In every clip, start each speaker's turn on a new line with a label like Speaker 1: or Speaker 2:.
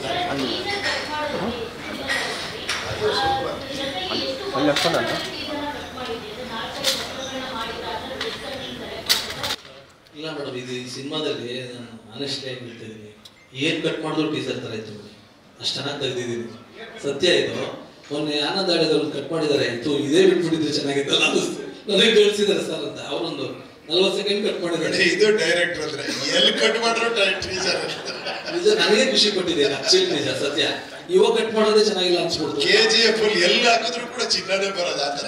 Speaker 1: ಅಲ್ಲಿ ಹಾಕ್ಕೊಂಡಲ್ಲ
Speaker 2: ಇಲ್ಲ ಮೇಡಮ್ ಇದು ಈ ಸಿನಿಮಾದಲ್ಲಿ ನಾನು ಆನೆಸ್ಟ್ಲಿ ಆಗಿ ಹೇಳ್ತಿದ್ದೀನಿ ಏನು ಕಟ್ ಮಾಡಿದ್ರು ಟೀಸರ್ ಥರ ಇತ್ತು ನೋಡಿ ಅಷ್ಟು ಚೆನ್ನಾಗಿ ತೆಗ್ದಿದ್ದೀನಿ ಸತ್ಯ ಇದು ಮೊನ್ನೆ ಆನಂದ ಆಡಿದವ್ರು ಕಟ್ ಮಾಡಿದ್ದಾರೆ ಇತ್ತು ಇದೇ ಬಿಟ್ಬಿಟ್ಟಿದ್ರೆ ಚೆನ್ನಾಗಿತ್ತಲ್ಲ ಅನ್ನಿಸ್ತು ನನಗೆ ಬೆಳೆಸಿದ್ದಾರೆ ಸರ್ ಅಂತ ಅವರೊಂದು ನಲ್ವತ್ತು ಸೆಕೆಂಡ್ ಕಟ್ ಮಾಡಿದ್ದಾರೆ
Speaker 3: ಇದು ಡೈರೆಕ್ಟರ್ ಅಂದ್ರೆ ಎಲ್ಲಿ ಕಟ್ ಮಾಡಿದ್ರು ಟೀಚರ್
Speaker 2: ನಿಜ ನನಗೆ ಖುಷಿ ಕೊಟ್ಟಿದೆ ಆಕ್ಚುಲಿ ನಿಜ ಸತ್ಯ ಇವಾಗ ಕಟ್ ಮಾಡೋದೇ ಚೆನ್ನಾಗಿಲ್ಲ ಅನ್ಸ್ಬಿಡ್ತು
Speaker 3: ಕೆ ಜಿ ಎಫ್ ಅಲ್ಲಿ ಎಲ್ಲಿ ಹಾಕಿದ್ರು ಕೂಡ ಚಿನ್ನನೇ ಬರೋದು ಆತರ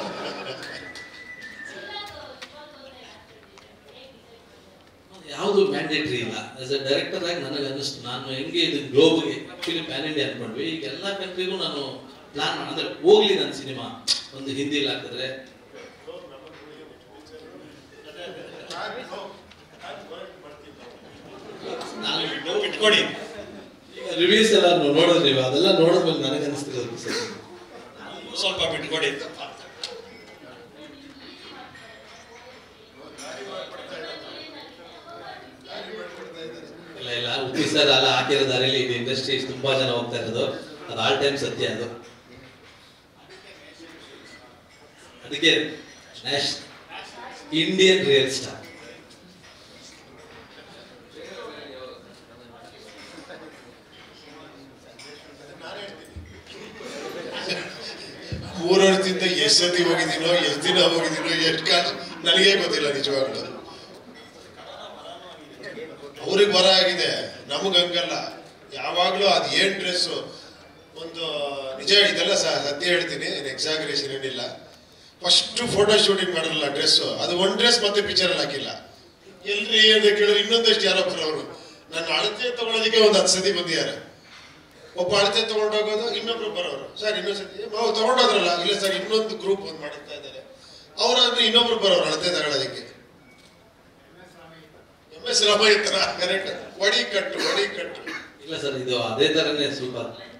Speaker 2: ಯಾವುದು ಮ್ಯಾಂಡೇಟ್ರಿ ಇಲ್ಲ ಆಸ್ ಅ ಡೈರೆಕ್ಟರ್ ಆಗಿ ನನಗೆ ಅನ್ನಿಸ್ತು ನಾನು ಹೆಂಗೆ ಇದು ಗ್ಲೋಬ್ಗೆ ಆಕ್ಚುಲಿ ಪ್ಯಾನ್ ಇಂಡಿಯಾ ಅನ್ಕೊಂಡ್ವಿ ಈಗ ಎಲ್ಲ ಕಂಟ್ರಿಗೂ ನಾನು ಪ್ಲಾನ್ ಅಂದ್ರೆ ಹೋಗ್ಲಿ ನನ್ನ ಸಿನಿಮಾ ಒಂದು ಹಿಂದಿಲಿ ಹಾಕಿದ್ರೆ ನಾನು
Speaker 3: ಇಟ್ಕೊಡಿ
Speaker 2: ರಿವ್ಯೂಸ್ ಎಲ್ಲ ನೋ- ನೋಡಿದ್ರಿ ನೀವು ಅದೆಲ್ಲ ನೋಡಿದ್ಮೇಲೆ ನನಗೆ ಅನಿಸ್ತಿರೋದು ಸರ್
Speaker 3: ಸ್ವಲ್ಪ ಬಿಟ್ಕೊಡಿ
Speaker 2: ಇಲ್ಲ ಇಲ್ಲ ಉಪ್ಪಿ ಸರ್ ಎಲ್ಲ ಹಾಕಿರೋ ದಾರಿಯಲ್ಲಿ ಇದು ಇಂಡಸ್ಟ್ರಿ ತುಂಬಾ ಜನ ಹೋಗ್ತಾ ಇರೋದು ಅದು ಆಲ್ ಟೈಮ್ ಸತ್ಯ ಅದು ಅದಕ್ಕೆ ನ್ಯಾಷ್ ಇಂಡಿಯನ್ ರಿಯಲ್ ಸ್ಟಾರ್
Speaker 3: ಮೂರು ವರ್ಷದಿಂದ ಎಷ್ಟು ಸತಿ ಹೋಗಿದ್ದೀನೋ ಎಷ್ಟು ದಿನ ಹೋಗಿದ್ದೀನೋ ಎಷ್ಟು ಕಾಲ ನನಗೆ ಗೊತ್ತಿಲ್ಲ ನಿಜವಾಗ್ಲು ಅವ್ರಿಗೆ ಬರ ಆಗಿದೆ ನಮಗ್ ಹಂಗಲ್ಲ ಯಾವಾಗ್ಲೂ ಅದ್ ಏನ್ ಡ್ರೆಸ್ ಒಂದು ನಿಜ ಇದೆಲ್ಲ ಸ- ಸತ್ಯ ಹೇಳ್ತೀನಿ ಎಕ್ಸಾಗ್ರೇಷನ್ ಏನಿಲ್ಲ ಫಸ್ಟ್ ಫೋಟೋ ಶೂಟಿಂಗ್ ಮಾಡಲ್ಲ ಡ್ರೆಸ್ ಅದು ಒಂದ್ ಡ್ರೆಸ್ ಮತ್ತೆ ಪಿಕ್ಚರ್ ಅಲ್ಲಿ ಹಾಕಿಲ್ಲ ಎಲ್ರಿ ಅಂತ ಕೇಳಿದ್ರೆ ಇನ್ನೊಂದಷ್ಟು ಯಾರೋ ಬರೋರು ನನ್ನ ಅಳತೆ ತಗೊಳ್ಳೋದಕ್ಕೆ ಒಂದು ಹತ್ತು ಸತಿ ಬಂದಿದ್ದಾರೆ ಒಬ್ಬ ಅಳತೆ ತಗೊಂಡೋಗೋದು ಇನ್ನೊಬ್ರು ಬರೋರು ಸರ್ ಇನ್ನೊಂದ್ ಸತಿ ನಾವು ತಗೊಂಡೋದ್ರಲ್ಲ ಇಲ್ಲ ಸರ್ ಇನ್ನೊಂದು ಗ್ರೂಪ್ ಒಂದು ಮಾಡಿಸ್ತಾ ಇದ್ದಾರೆ ಅವ್ರಾದ್ರೆ ಇನ್ನೊಬ್ರು ಬರೋರು ಅಳತೆ ತಗೊಳ್ಳೋದಕ್ಕೆ ಎಂ ಎಸ್ ರಾಮಯ್ಯ ಕರೆಕ್ಟ್ ಒಡಿ ಕಟ್ಟು ಒಡಿ ಕಟ್ಟು
Speaker 2: ಇಲ್ಲ ಸರ್ ಇದು ಅದೇ ತರನೇ ಸೂಪರ್